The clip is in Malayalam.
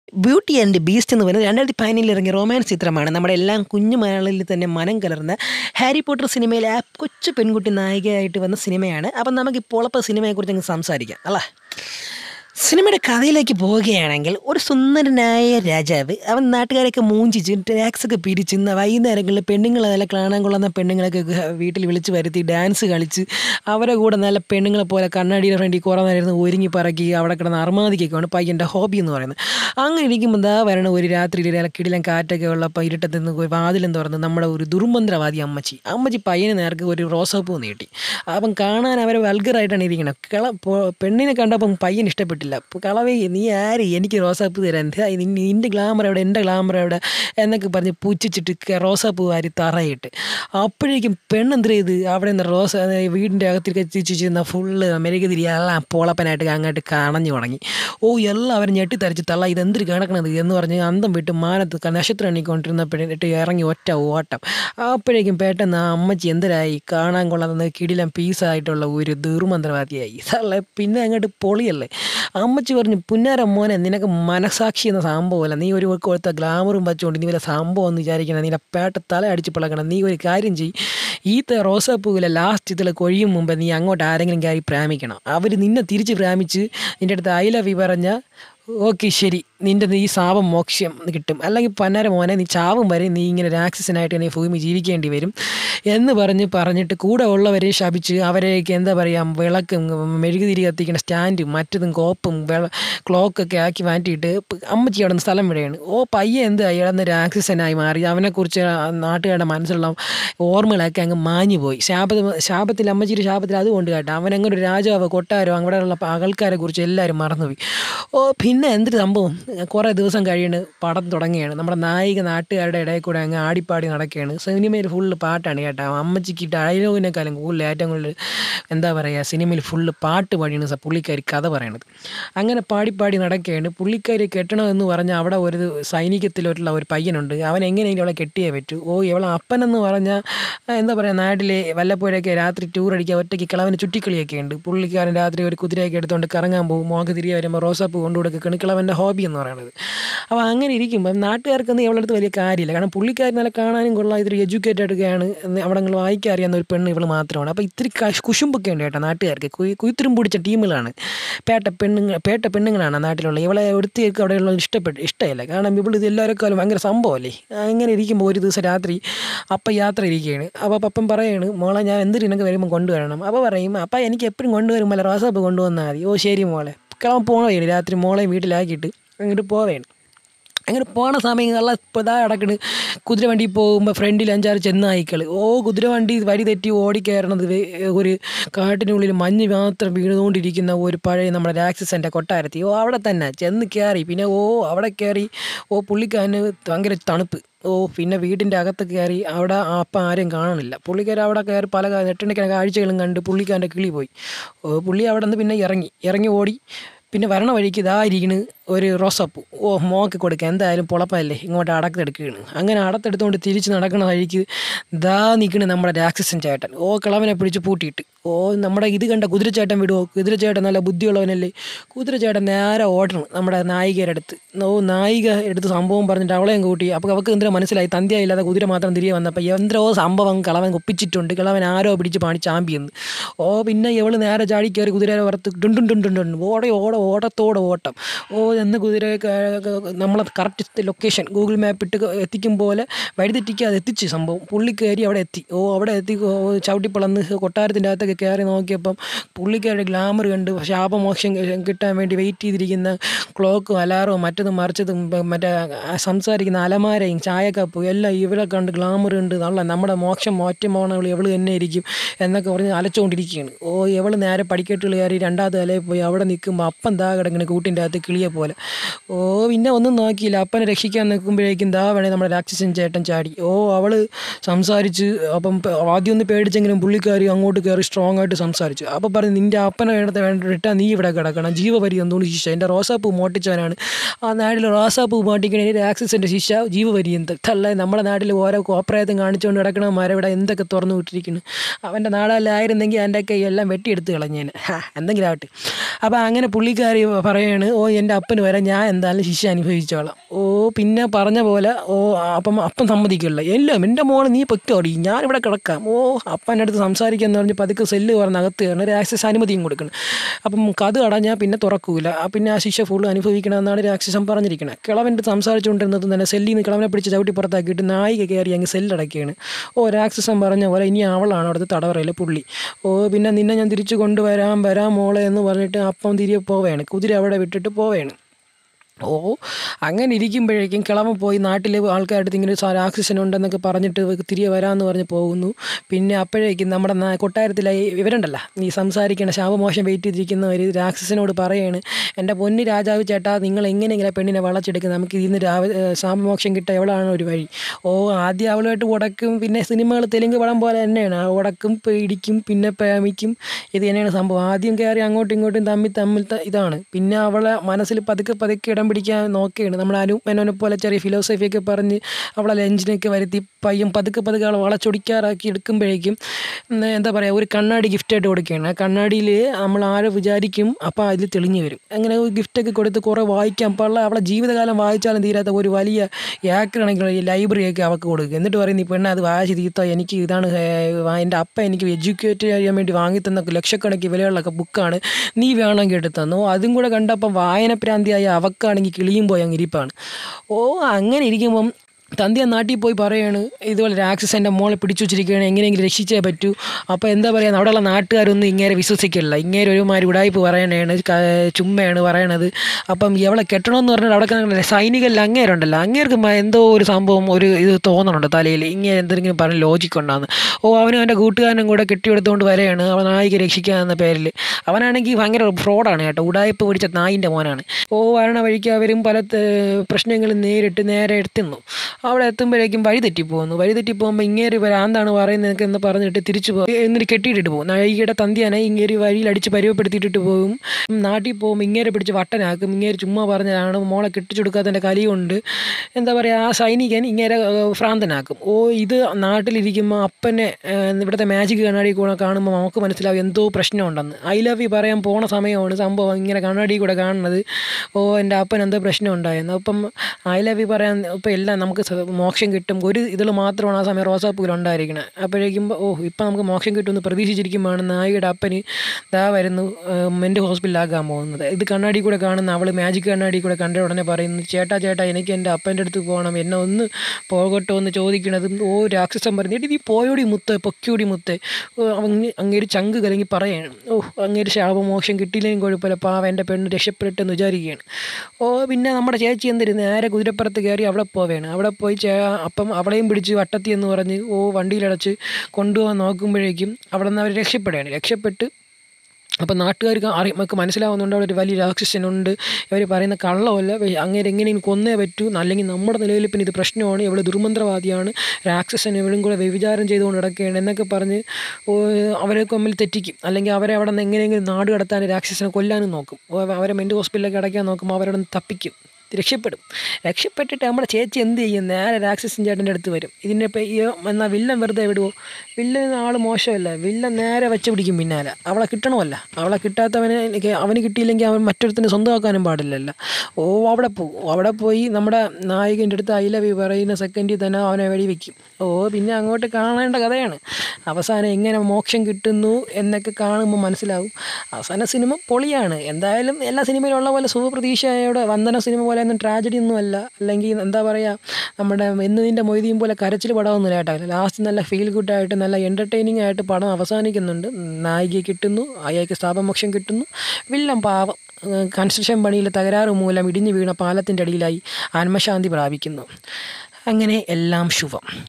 ബ്യൂട്ടി ആൻഡ് ബീസ്റ്റ് എന്ന് പറയുന്നത് രണ്ടായിരത്തി പതിനേഴിൽ ഇറങ്ങിയ റൊമാൻസ് ചിത്രമാണ് നമ്മുടെ എല്ലാം കുഞ്ഞു മലയാളിൽ തന്നെ മനം കലർന്ന ഹാരി പോട്ടർ സിനിമയിലെ ആ കൊച്ചു പെൺകുട്ടി നായികയായിട്ട് വന്ന സിനിമയാണ് അപ്പം നമുക്ക് ഇപ്പോൾ അപ്പോൾ സിനിമയെക്കുറിച്ച് അങ്ങ് സംസാരിക്കാം അല്ല സിനിമയുടെ കഥയിലേക്ക് പോവുകയാണെങ്കിൽ ഒരു സുന്ദരനായ രാജാവ് അവൻ നാട്ടുകാരെയൊക്കെ മൂഞ്ചിച്ച് ടാക്സൊക്കെ പിരിച്ച് ഇന്ന് വൈകുന്നേരങ്ങളിൽ പെണ്ണുങ്ങളെ നല്ല കാണാൻ കൊള്ളുന്ന പെണ്ണുങ്ങളൊക്കെ വീട്ടിൽ വിളിച്ച് വരുത്തി ഡാൻസ് കളിച്ച് അവരെ കൂടെ നല്ല പെണ്ണുങ്ങളെ പോലെ കണ്ണാടിയുടെ ഫ്രണ്ടിൽ കുറേ നേരം ഇരുന്ന് ഒരുങ്ങി പറക്കി അവിടെ കിടന്ന് അർമാദിക്കൊക്കെയാണ് പയ്യൻ്റെ ഹോബി എന്ന് പറയുന്നത് അങ്ങനെ ഇരിക്കുമ്പോൾ എന്താ വരണം ഒരു രാത്രിയിൽ നല്ല കിടിലം കാറ്റൊക്കെ ഉള്ളപ്പോൾ ഇരുട്ടത്ത് നിന്ന് ഒരു വാതിലും തുറന്ന് നമ്മുടെ ഒരു ദുർമന്ത്രവാദി അമ്മച്ചി അമ്മച്ചി പയ്യന് നേർക്ക് ഒരു റോസാപ്പൂ നീട്ടി അപ്പം കാണാൻ അവരെ വൽഗറായിട്ടാണ് ഇരിക്കുന്നത് കിള പോ- പെണ്ണിനെ കണ്ടപ്പം പയ്യൻ ഇഷ്ടപ്പെട്ടില്ല അപ്പോൾ കളവേ നീ ആര് എനിക്ക് റോസാപ്പൂ തരാൻ എന്താ ഇത് നിൻ്റെ ഗ്ലാമർ എവിടെ എൻ്റെ ഗ്ലാമർ എവിടെ എന്നൊക്കെ പറഞ്ഞ് പുച്ഛിച്ചിട്ട് ക- റോസാപ്പൂ വാരി തറയിട്ട് അപ്പോഴേക്കും പെണ്ണെന്ത് ചെയ്ത് അവിടെ നിന്ന് റോസ വീടിൻ്റെ അകത്തേക്ക് എത്തിച്ചിരുന്ന ഫുള്ള് മെരുകുതിരി എല്ലാം പോളപ്പനായിട്ട് അങ്ങോട്ട് കാണഞ്ഞു തുടങ്ങി ഓ എല്ലാവരും ഞെട്ടിത്തരിച്ച് തള്ള ഇതെന്തൊരു കിടക്കണത് എന്ന് പറഞ്ഞ് അന്തം വിട്ട് മാനത്ത് ക- നക്ഷത്രം എണ്ണിക്കൊണ്ടിരുന്നപ്പോഴേട്ട് ഇറങ്ങി ഒറ്റ ഓട്ടം അപ്പോഴേക്കും പെട്ടെന്ന് ആ അമ്മച്ചി എന്തരായി കാണാൻ കൊള്ളാവുന്ന കിടിലം പീസായിട്ടുള്ള ഒരു ദുർമന്ത്രവാദിയായി തള്ള പിന്നെ അങ്ങോട്ട് പൊളിയല്ലേ അമ്മച്ചി പറഞ്ഞു പുന്നാര മോനെ നിനക്ക് മനസാക്ഷി എന്ന സംഭവമല്ല നീ ഒരു കൊടുത്ത ഗ്ലാമറും വെച്ചുകൊണ്ട് നീ വല്ല സംഭവം എന്ന് വിചാരിക്കണം നിന്റെ പേട്ട തല അടിച്ച് പിളക്കണം നീ ഒരു കാര്യം ചെയ്യ് ഈ ത- റോസാപ്പൂവിലെ ലാസ്റ്റ് ഇതിൽ കൊഴിയും മുമ്പ് നീ അങ്ങോട്ട് ആരെങ്കിലും കയറി പ്രേമിക്കണം അവർ നിന്നെ തിരിച്ച് പ്രേമിച്ച് നിൻ്റെ അടുത്ത് ഐ ലവ് യു പറഞ്ഞ ഓക്കെ ശരി നിൻ്റെ ഈ ശാപം മോക്ഷ്യം കിട്ടും അല്ലെങ്കിൽ പന്നര മോനെ നീ ചാവും വരെ നീ ഇങ്ങനെ രാക്ഷസനായിട്ട് തന്നെ ഭൂമി ജീവിക്കേണ്ടി വരും എന്ന് പറഞ്ഞ് പറഞ്ഞിട്ട് കൂടെ ഉള്ളവരെ ശപിച്ച് അവരെയൊക്കെ എന്താ പറയുക വിളക്കും മെഴുകുതിരി കത്തിക്കുന്ന സ്റ്റാൻഡും മറ്റതും കോപ്പും വെള ക്ലോക്കൊക്കെ ആക്കി മാറ്റിയിട്ട് പ് അമ്മച്ചി അവിടെ നിന്ന് സ്ഥലം വിടുകയാണ് ഓ പയ്യെ എന്ത് ഇളന്ന് രാക്ഷസനായി മാറി അവനെക്കുറിച്ച് ആ നാട്ടുകാരുടെ മനസ്സിലുള്ള ഓർമ്മകളൊക്കെ അങ്ങ് മാഞ്ഞു പോയി ശാപത്തിൽ ശാപത്തിൽ അമ്മച്ചിയുടെ ശാപത്തിൽ അതുകൊണ്ട് കേട്ടോ അവനങ്ങനെ ഒരു രാജാവ് കൊട്ടാരോ അവിടെയുള്ള ആൾക്കാരെ കുറിച്ച് എല്ലാവരും മറന്നുപോയി ഓ പിന്നെ എന്തൊരു സംഭവം കുറേ ദിവസം കഴിയുന്നു പടം തുടങ്ങുകയാണ് നമ്മുടെ നായിക നാട്ടുകാരുടെ ഇടയിൽ കൂടെ അങ്ങ് ആടിപ്പാടി നടക്കുകയാണ് സിനിമയിൽ ഫുള്ള് പാട്ടാണ് കേട്ടോ അമ്മച്ചിക്ക് ഡയലോഗിനേക്കാളും കൂടുതൽ ഏറ്റവും കൂടുതൽ എന്താ പറയുക സിനിമയിൽ ഫുള്ള് പാട്ട് പാടിയാണ് സ- പുള്ളിക്കാരി കഥ പറയണത് അങ്ങനെ പാടിപ്പാടി നടക്കുകയാണ് പുള്ളിക്കാരി കെട്ടണമെന്ന് പറഞ്ഞാൽ അവിടെ ഒരു സൈനികത്തിലുള്ള ഒരു പയ്യനുണ്ട് അവൻ എങ്ങനെയെങ്കിലും അവളെ കെട്ടിയേ പറ്റൂ ഓ ഇവളെ അപ്പനെന്ന് പറഞ്ഞാൽ എന്താ പറയുക നാട്ടിലെ വല്ലപ്പോഴൊക്കെ രാത്രി ടൂർ അടിക്കുക ഒറ്റയ്ക്ക് കിളവന് ചുറ്റിക്കളിയൊക്കെ ഉണ്ട് പുള്ളിക്കാരൻ രാത്രി ഒരു കുതിരയൊക്കെ എടുത്തുകൊണ്ട് കറങ്ങാൻ പോകും മോഹ തിരികെ വരുമ്പോൾ റോസാപ്പൂ കൊണ്ടു കൊടുക്കുകയാണ് കിളവൻ്റെ ഹോബി എന്ന് പറയുന്നത് അപ്പോൾ അങ്ങനെ ഇരിക്കുമ്പോൾ നാട്ടുകാർക്കൊന്നും ഇവളുടെ അടുത്ത് വലിയ കാര്യമില്ല കാരണം പുള്ളിക്കാരൻ നല്ല കാണാനും കൊള്ളാം ഇത്തിരി എഡ്യൂക്കേറ്റഡ് ഒക്കെയാണ് എന്ന് അവിടെ നിങ്ങൾ വായിക്കാൻ അറിയാവുന്ന ഒരു പെണ്ണ് ഇവൾ മാത്രമാണ് അപ്പോൾ ഇത്തിരി കഷ് കുശുമ്പൊക്കെ ഉണ്ട് കേട്ടോ നാട്ടുകാർക്ക് കുയ് കുയ്ത്തിരും പിടിച്ച ടീമുകളാണ് പേട്ട പെണ്ണുങ്ങൾ പേട്ട പെണ്ണുങ്ങളാണ് നാട്ടിലുള്ള ഇവളെ ഒരുത്തിയൊക്കെ അവിടെയുള്ള ഇഷ്ടപ്പെട്ട് ഇഷ്ടമില്ല കാരണം ഇവൾ ഇത് എല്ലാവരെക്കാളും ഭയങ്കര സംഭവമല്ലേ അങ്ങനെ ഇരിക്കുമ്പോൾ ഒരു ദിവസം രാത്രി അപ്പം യാത്ര ഇരിക്കുകയാണ് അപ്പോൾ പപ്പൻ പറയാണ് മോളെ ഞാൻ എന്തിനു നിനക്ക് വരുമ്പോൾ കൊണ്ടുവരണം അപ്പോൾ പറയും അപ്പം എനിക്ക് എപ്പോഴും കൊണ്ടുവരുമ്പോൾ റോസാപ്പ് കൊണ്ടുവന്നാൽ മതി ഓ ശരി മോളെ കിളവൻ പോകണേ രാത്രി മോളെ വീട്ടിലാക്കിയിട്ട് അങ്ങോട്ട് പോവേണ് അങ്ങനെ പോണ സമയങ്ങളിൽ ഇപ്പോൾ ഇതാ കിടക്കണ് കുതിരവണ്ടി പോകുമ്പോൾ ഫ്രണ്ടിൽ അഞ്ചാറ് ചെന്നായിക്കൾ ഓ കുതിരവണ്ടി വഴി തെറ്റി ഓടിക്കയറണത് വേ- ഒരു കാട്ടിനുള്ളിൽ മഞ്ഞ് മാത്രം വീണുകൊണ്ടിരിക്കുന്ന ഒരു പഴയ നമ്മുടെ രാക്ഷസൻ്റെ കൊട്ടാരത്തി ഓ അവിടെ തന്നെ ചെന്ന് കയറി പിന്നെ ഓ അവിടെ കയറി ഓ പുള്ളിക്കാരന് ഭയങ്കര തണുപ്പ് ഓ പിന്നെ വീടിൻ്റെ അകത്ത് കയറി അവിടെ അപ്പം ആരും കാണണില്ല പുള്ളിക്കാരൻ അവിടെ കയറി പല നെട്ടിണക്കിന് കാഴ്ചകളും കണ്ട് പുള്ളിക്കാരൻ്റെ കിളി പോയി ഓ പുള്ളി അവിടെ നിന്ന് പിന്നെ ഇറങ്ങി ഇറങ്ങി ഓടി പിന്നെ വരണ വഴിക്ക് ഇതാ ഇരിക്കണ് ഒരു റോസപ്പൂ ഓ മോക്ക് കൊടുക്കുക എന്തായാലും പൊളപ്പല്ലേ ഇങ്ങോട്ട് അടത്തെടുക്കുകയാണ് അങ്ങനെ അടത്തെടുത്തുകൊണ്ട് തിരിച്ച് നടക്കണ വഴിക്ക് ദാ നിൽക്കണ് നമ്മുടെ രാക്ഷസൻ ചേട്ടൻ ഓ കിളവനെ പിടിച്ച് പൂട്ടിയിട്ട് ഓ നമ്മുടെ ഇത് കണ്ട കുതിരച്ചേട്ടൻ വിടുവോ കുതിരച്ചേട്ടൻ നല്ല ബുദ്ധിയുള്ളവനല്ലേ കുതിരച്ചേട്ടൻ നേരെ ഓടണം നമ്മുടെ നായികയുടെ അടുത്ത് ഓ നായിക എടുത്ത് സംഭവം പറഞ്ഞിട്ട് അവളെയും കൂട്ടി അപ്പോൾ അവൾക്ക് എന്തിനാ മനസ്സിലായി തന്ത്യയില്ലാതെ കുതിര മാത്രം തിരികെ വന്നപ്പോൾ എന്തോ സംഭവം കളവൻ ഒപ്പിച്ചിട്ടുണ്ട് കിളവൻ ആരോ പിടിച്ച് പാണി ചാമ്പിയെന്ന് ഓ പിന്നെ ഇവള് നേരെ ചാടി കയറി കുതിരയെ വറുത്ത് ഡുണ്ടും ഡുണ്ടും ഡുണ്ടും ഓടെ ഓടെ ഓടത്തോടെ ഓട്ടം ഓ എന്ന് കുതിരയെ നമ്മളെ കറക്റ്റ് ലൊക്കേഷൻ ഗൂഗിൾ മാപ്പ് ഇട്ട് എത്തിക്കും പോലെ വഴിതെറ്റിക്കാതെ എത്തിച്ച് സംഭവം പുള്ളി കയറി അവിടെ എത്തി ഓ അവിടെ എത്തി ഓ, ചവിട്ടിപ്പിളന്ന് കൊട്ടാരത്തിൻ്റെ അകത്തൊക്കെ കയറി നോക്കിയപ്പം പുള്ളിക്കാരുടെ ഗ്ലാമർ കണ്ട് ശാപമോക്ഷം കിട്ടാൻ വേണ്ടി വെയിറ്റ് ചെയ്തിരിക്കുന്ന ക്ലോക്കും അലാറവും മറ്റതും മറിച്ചതും ബ- മറ്റേ ആ സംസാരിക്കുന്ന അലമാരയും ചായക്കപ്പും എല്ലാം ഇവരെ കണ്ട് ഗ്ലാമർ ഉണ്ട് നല്ല നമ്മുടെ മോക്ഷം മോറ്റം പോകണവൾ എവള് തന്നെ ഇരിക്കും എന്നൊക്കെ പറഞ്ഞ് അലച്ചുകൊണ്ടിരിക്കുകയാണ് ഓ എവള് നേരെ പടിക്കെട്ടുകൾ കയറി രണ്ടാമത്തെ നിലയിൽ പോയി അവിടെ നിൽക്കുമ്പോൾ അപ്പം ദാ കിടങ്ങനെ കൂട്ടിൻ്റെ അകത്ത് കിളിയെ പോലെ ഓ പിന്നെ ഒന്നും നോക്കിയില്ല അപ്പനെ രക്ഷിക്കാൻ നിൽക്കുമ്പോഴേക്കും ദാ വേണേ നമ്മുടെ രാക്ഷസൻ ചേട്ടൻ ചാടി ഓ അവള് സംസാരിച്ച് അപ്പം പ- ആദ്യം ഒന്ന് പേടിച്ചെങ്കിലും പുള്ളിക്കാരി അങ്ങോട്ട് കയറി സ്ട്രോങ് ആയിട്ട് സംസാരിച്ചു അപ്പോൾ പറഞ്ഞു നിൻ്റെ അപ്പനെ വേണ്ടത് വേണ്ടിട്ടാ നീ ഇവിടെ കിടക്കണം ജീവപരി എന്തുകൊണ്ട് ശിക്ഷ എൻ്റെ റോസാപ്പൂ മോട്ടിച്ചവനാണ് ആ നാട്ടിൽ റോസാപ്പൂ മോട്ടിക്കണേ രാക്ഷസൻ്റെ ശിക്ഷ ജീവപര്യന്ത് തള്ള നമ്മുടെ നാട്ടിൽ ഓരോ കോപ്രായത്തും കാണിച്ചുകൊണ്ട് കിടക്കണമാരെ ഇവിടെ എന്തൊക്കെ തുറന്നു വിട്ടിരിക്കുന്നു അവൻ്റെ നാടല്ലായിരുന്നെങ്കിൽ എൻ്റെ ഒക്കെ എല്ലാം വെട്ടിയെടുത്ത് കളഞ്ഞേനെ ഹാ, എന്തെങ്കിലും ആവട്ടെ അപ്പോൾ അങ്ങനെ പുള്ളിക്കാരി പറയാണ് ഓ എൻ്റെ അപ്പന് ജീവന് വരെ ഞാൻ എന്തായാലും ശിക്ഷ അനുഭവിച്ചോളാം ഓ പിന്നെ പറഞ്ഞ പോലെ ഓ അപ്പം അപ്പം സമ്മതിക്കില്ല എല്ലാം എൻ്റെ മോളെ നീ പൊക്കോടി ഞാനിവിടെ കിടക്കാം ഓ അപ്പൻ്റെ അടുത്ത് സംസാരിക്കാന്ന് പറഞ്ഞ് പതുക്കെ സെല്ല് പറഞ്ഞ് അകത്ത് കയറണം ഒരു ആക്സസ് അനുമതിയും കൊടുക്കണം അപ്പം കത് അടഞ്ഞാൽ പിന്നെ തുറക്കൂല ആ പിന്നെ ആ ശിക്ഷ ഫുള്ള് അനുഭവിക്കണമെന്നാണ് രാക്ഷസം പറഞ്ഞിരിക്കുന്നത് കിളവൻ്റെ സംസാരിച്ചുകൊണ്ടിരുന്നത് തന്നെ സെല്ലിൽ നിന്ന് കിളവനെ പിടിച്ച് ചവിട്ടി പുറത്താക്കിയിട്ട് നായിക കയറി അങ്ങ് സെല്ലടക്കുകയാണ് ഓ രാക്ഷസം പറഞ്ഞ പോലെ ഇനി അവളാണ് അവിടുത്തെ തടവറയിലെ പുള്ളി ഓ പിന്നെ നിന്നെ ഞാൻ തിരിച്ചു കൊണ്ടുവരാം വരാം മോളെ എന്ന് പറഞ്ഞിട്ട് അപ്പം തിരികെ പോവുകയാണ് കുതിര അവിടെ വിട്ടിട്ട് പോവുകയാണ് ഓ അങ്ങനെ ഇരിക്കുമ്പോഴേക്കും കിളവൻ പോയി നാട്ടിൽ ആൾക്കാരുടെ അടുത്ത് ഇങ്ങനെ ഒരു സാ- രാക്ഷസൻ ഉണ്ടെന്നൊക്കെ പറഞ്ഞിട്ട് തിരികെ വരാമെന്ന് പറഞ്ഞ് പോകുന്നു പിന്നെ അപ്പോഴേക്കും നമ്മുടെ നാ- കൊട്ടാരത്തിലെ ഈ ഇവരുണ്ടല്ലോ ഈ സംസാരിക്കണ ശാപമോശം വെയിറ്റ് ചെയ്തിരിക്കുന്ന ഒരു രാക്ഷസനോട് പറയാണ് എൻ്റെ പൊന്നി രാജാവ് ചേട്ടാ നിങ്ങൾ എങ്ങനെയെങ്കിലും ആ പെണ്ണിനെ വളച്ചെടുക്കുക നമുക്ക് ഇതിന്ന് രാവ ഏഹ് ശാപമോക്ഷം കിട്ടാൻ എവിടെയാണ് ഒരു വഴി ഓ ആദ്യം അവളുമായിട്ട് ഉടക്കും പിന്നെ സിനിമകൾ തെലുങ്ക് പടം പോലെ തന്നെയാണ് ആ ഉടക്കും പേടിക്കും പിന്നെ പ്രേമിക്കും ഇത് തന്നെയാണ് സംഭവം ആദ്യം കയറി അങ്ങോട്ടും ഇങ്ങോട്ടും തമ്മിൽ തമ്മിൽ ത- ഇതാണ് പിന്നെ അവളെ മനസ്സിൽ പതുക്കെ പതുക്കെ ഇടം പിടിക്കാൻ നോക്കുകയാണ് നമ്മൾ അനു മേനോനെ പോലെ ചെറിയ ഫിലോസഫിയൊക്കെ പറഞ്ഞ് അവളെ ലഞ്ചിനൊക്കെ വരുത്തി പയ്യം പതുക്കെ പതുക്കെ അവളെ വളച്ചൊടിക്കാറാക്കി എടുക്കുമ്പോഴേക്കും ഉം, എന്താ പറയുക ഒരു കണ്ണാടി ഗിഫ്റ്റായിട്ട് കൊടുക്കുകയാണ് ആ കണ്ണാടിയിൽ നമ്മൾ ആരെ വിചാരിക്കും അപ്പോൾ അതിൽ തെളിഞ്ഞു വരും അങ്ങനെ ഒരു ഗിഫ്റ്റൊക്കെ കൊടുത്ത് കുറേ വായിക്കാൻ പാടില്ല അവളെ ജീവിതകാലം വായിച്ചാലും തീരാത്ത ഒരു വലിയ ഏക്കറാണെങ്കിൽ ഈ ലൈബ്രറിയൊക്കെ അവൾക്ക് കൊടുക്കുക എന്നിട്ട് പറയും നീ പെണ്ണെ അത് വായിച്ച് തീർത്തോ എനിക്ക് ഇതാണ് ഏർ, വാ- എൻ്റെ അപ്പ എനിക്ക് എഡ്യൂക്കേറ്റ് ചെയ്യാൻ വേണ്ടി വാങ്ങി തന്ന ലക്ഷക്കണക്കിന് വിലയുള്ളൊക്കെ ബുക്കാണ് നീ വേണമെങ്കിൽ എടുത്തു തന്നു അതും കൂടെ കണ്ടപ്പം വായനപ്രാന്തിയായ അവക്കാണെങ്കിൽ കിളിയും പോയി അങ്ങ് ഇരിപ്പാണ് ഓ അങ്ങനെ ഇരിക്കുമ്പം തന്തി ആ നാട്ടിൽ പോയി പറയാണ് ഇതുപോലെ രാക്ഷസ് എൻ്റെ മോളെ പിടിച്ചു വെച്ചിരിക്കുകയാണ് എങ്ങനെയെങ്കിലും രക്ഷിച്ചേ പറ്റൂ അപ്പോൾ എന്താ പറയുക അവിടെയുള്ള നാട്ടുകാരൊന്നും ഇങ്ങേരെ വിശ്വസിക്കില്ല ഇങ്ങേരെ ഒരുമാതിരി ഉടായ്പ് പറയണതാണ് ക- ചുമ്മയാണ് പറയണത് അപ്പം ഇവളെ കെട്ടണമെന്ന് പറഞ്ഞാൽ അവിടെ കിടക്കുന്ന സൈനികരിൽ അങ്ങേരുണ്ടല്ലോ അങ്ങേർക്ക് മ- എന്തോ ഒരു സംഭവം ഒരു ഇത് തോന്നണുണ്ട് തലയിൽ ഇങ്ങനെ എന്തെങ്കിലും പറഞ്ഞ് ലോജിക് ഉണ്ടാകുന്നു ഓ അവനും അവൻ്റെ കൂട്ടുകാരനും കൂടെ കെട്ടിയെടുത്തുകൊണ്ട് വരെയാണ് അവൻ നായിക രക്ഷിക്കുക എന്ന പേരിൽ അവനാണെങ്കിൽ ഭയങ്കര ഫ്രോഡാണ് കേട്ടോ ഉടായ്പ പിടിച്ച നായിൻ്റെ മോനാണ് ഓ വരണ വഴിക്ക് അവരും പല ത- പ്രശ്നങ്ങളും നേരിട്ട് നേരെ എത്തുന്നു അവിടെ എത്തുമ്പോഴേക്കും വഴി തെറ്റിപ്പോകുന്നു വഴി തെറ്റിപ്പോകുമ്പോൾ ഇങ്ങേര് ഭ്രാന്താണ് പറയുന്നത് എന്ന് പറഞ്ഞിട്ട് തിരിച്ചു പോകും എന്നിട്ട് കെട്ടിയിട്ടിട്ട് പോകും നായികയുടെ തന്തിയാനെ ഇങ്ങേര് വഴിയിൽ അടിച്ച് പരുവപ്പെടുത്തിയിട്ടിട്ട് പോകും നാട്ടിൽ പോകുമ്പോൾ ഇങ്ങേരെ പിടിച്ച് വട്ടനാക്കും ഇങ്ങേര് ചുമ്മാ പറഞ്ഞതാണ് മോളെ കെട്ടിച്ചു കൊടുക്കാത്തതിൻ്റെ കലി കൊണ്ട് എന്താ പറയുക ആ സൈനികൻ ഇങ്ങേരെ ഏഹ്, ഭ്രാന്തനാക്കും ഓ ഇത് നാട്ടിലിരിക്കുമ്പോൾ അപ്പനെ ഏഹ്, ഇവിടുത്തെ മാജിക് കണ്ണാടി കൂടെ കാണുമ്പോൾ നമുക്ക് മനസ്സിലാവും എന്തോ പ്രശ്നമുണ്ടെന്ന് ഐ ലവ് യു പറയാൻ പോണ സമയമാണ് സംഭവം ഇങ്ങനെ കണ്ണാടി കൂടെ കാണുന്നത് ഓ എൻ്റെ അപ്പൻ എന്തോ പ്രശ്നം ഉണ്ടായെന്ന് അപ്പം ഐ ലവ് യു പറയാൻ ഇപ്പം എല്ലാം നമുക്ക് സ- മോക്ഷം കിട്ടും ഒരു ഇതിൽ മാത്രമാണ് ആ സമയം റോസാപ്പൂവിൽ ഉണ്ടായിരിക്കുന്നത് അപ്പോഴേക്കും ഓ ഇപ്പം നമുക്ക് മോക്ഷം കിട്ടുമെന്ന് പ്രതീക്ഷിച്ചിരിക്കുമ്പോഴാണ് നായികയുടെ അപ്പന് ദാ വരുന്നു മെൻ്റ് ഹോസ്പിറ്റലാക്കാൻ പോകുന്നത് ഇത് കണ്ണാടി കൂടെ കാണുന്ന അവൾ മാജിക് കണ്ണാടി കൂടെ കണ്ട ഉടനെ പറയുന്നു ചേട്ടാ ചേട്ടാ എനിക്ക് എൻ്റെ അപ്പൻ്റെ അടുത്ത് പോകണം എന്നെ ഒന്ന് പോകട്ടോ എന്ന് ചോദിക്കണതും ഓ രാക്ഷസൻ പറഞ്ഞു എടി നീ പോയോടി മുത്ത് പൊക്കിയോടി മുത്ത് ഓ, അങ്ങ് അങ്ങേര് ചങ്ക് കലങ്ങി പറയാണ് ഓ അങ്ങേര് ശാപമോക്ഷം കിട്ടിയില്ലെങ്കിൽ കുഴപ്പമില്ല പാവ എൻ്റെ പെണ്ണ് രക്ഷപ്പെട്ടെന്ന് വിചാരിക്കുകയാണ് ഓ പിന്നെ നമ്മുടെ ചേച്ചി എന്തിരുന്നു നേരെ കുതിരപ്പുറത്ത് കയറി അവിടെ പോവുകയാണ് അവിടെ പോയി ചേ അപ്പം അവളെയും പിടിച്ച് വട്ടത്തി എന്ന് പറഞ്ഞ് ഓ വണ്ടിയിലടച്ച് കൊണ്ടുപോകാൻ നോക്കുമ്പോഴേക്കും അവിടെ നിന്ന് അവർ രക്ഷപ്പെടുകയാണ് രക്ഷപ്പെട്ട് അപ്പം നാട്ടുകാർക്ക് അറി നമുക്ക് മനസ്സിലാവുന്നുണ്ട് അവിടെ ഒരു വലിയ രാക്ഷസനുണ്ട് ഇവർ പറയുന്ന കള്ളമല്ല വെ- അങ്ങനെ എങ്ങനെയും കൊന്നേ പറ്റൂ അല്ലെങ്കിൽ നമ്മുടെ നിലയിൽ പിന്നെ ഇത് പ്രശ്നമാണ് ഇവൾ ദുർമന്ത്രവാദിയാണ് രാക്ഷസൻ ഇവളും കൂടെ വ്യഭിചാരം ചെയ്തുകൊണ്ട് കിടക്കുകയാണ് എന്നൊക്കെ പറഞ്ഞ് ഓ, അവരെ തമ്മിൽ തെറ്റിക്കും അല്ലെങ്കിൽ അവരെ അവിടെ നിന്ന് എങ്ങനെയെങ്കിലും നാട് കടത്താൻ രാക്ഷസനെ കൊല്ലാനും നോക്കും ഓ, അവരെ മെൻ്റ് ഹോസ്പിറ്റലിലൊക്കെ അടയ്ക്കാൻ നോക്കുമ്പോൾ അവരവിടെ നിന്ന് തപ്പിക്കും രക്ഷപ്പെടും രക്ഷപ്പെട്ടിട്ട് നമ്മുടെ ചേച്ചി എന്ത് ചെയ്യും നേരെ രാക്ഷസൻ ചേട്ടൻ്റെ അടുത്ത് വരും ഇതിൻ്റെ ഇപ്പം ഈ എന്നാൽ വില്ലൻ വെറുതെ വിടുവോ വില്ലൻ ആൾ മോശമല്ല വില്ലൻ നേരെ വെച്ച് പിടിക്കും പിന്നാലെ അവളെ കിട്ടണമല്ല അവളെ കിട്ടാത്തവന് എനിക്ക് അവന് കിട്ടിയില്ലെങ്കിൽ അവൻ മറ്റൊരുത്തിന് സ്വന്തമാക്കാനും പാടില്ലല്ലോ ഓ അവിടെ പോകും അവിടെ പോയി നമ്മുടെ നായകൻ്റെ അടുത്ത് ഐ ലവ് യു പറയുന്ന സെക്കൻഡിൽ തന്നെ അവനെ വെടി വെക്കും ഓ പിന്നെ അങ്ങോട്ട് കാണേണ്ട കഥയാണ് അവസാനം എങ്ങനെ മോക്ഷം കിട്ടുന്നു എന്നൊക്കെ കാണുമ്പോൾ മനസ്സിലാവും അവസാന സിനിമ പൊളിയാണ് എന്തായാലും എല്ലാ സിനിമയിലും ഉള്ള പോലെ സുഖപ്രതീക്ഷയോടെ വന്ദന സിനിമ പോലെ ഒന്നും ട്രാജഡി ഒന്നും അല്ല അല്ലെങ്കിൽ എന്താ പറയുക നമ്മുടെ എന്നതിൻ്റെ മൊയ്തിയും പോലെ കരച്ചിൽ പടമൊന്നുമില്ല കേട്ടോ ലാസ്റ്റ് നല്ല ഫീൽ ഗുഡായിട്ട് നല്ല എൻ്റർടൈനിങ് ആയിട്ട് പടം അവസാനിക്കുന്നുണ്ട് നായികയെ കിട്ടുന്നു അയാൾക്ക് സ്ഥാപമോക്ഷം കിട്ടുന്നു വില്ലൻ പാവം ഏഹ് കൺസ്ട്രക്ഷൻ പണിയിൽ തകരാറ് മൂലം ഇടിഞ്ഞു വീണ പാലത്തിൻ്റെ അടിയിലായി ആത്മശാന്തി പ്രാപിക്കുന്നു അങ്ങനെ എല്ലാം ശുഭം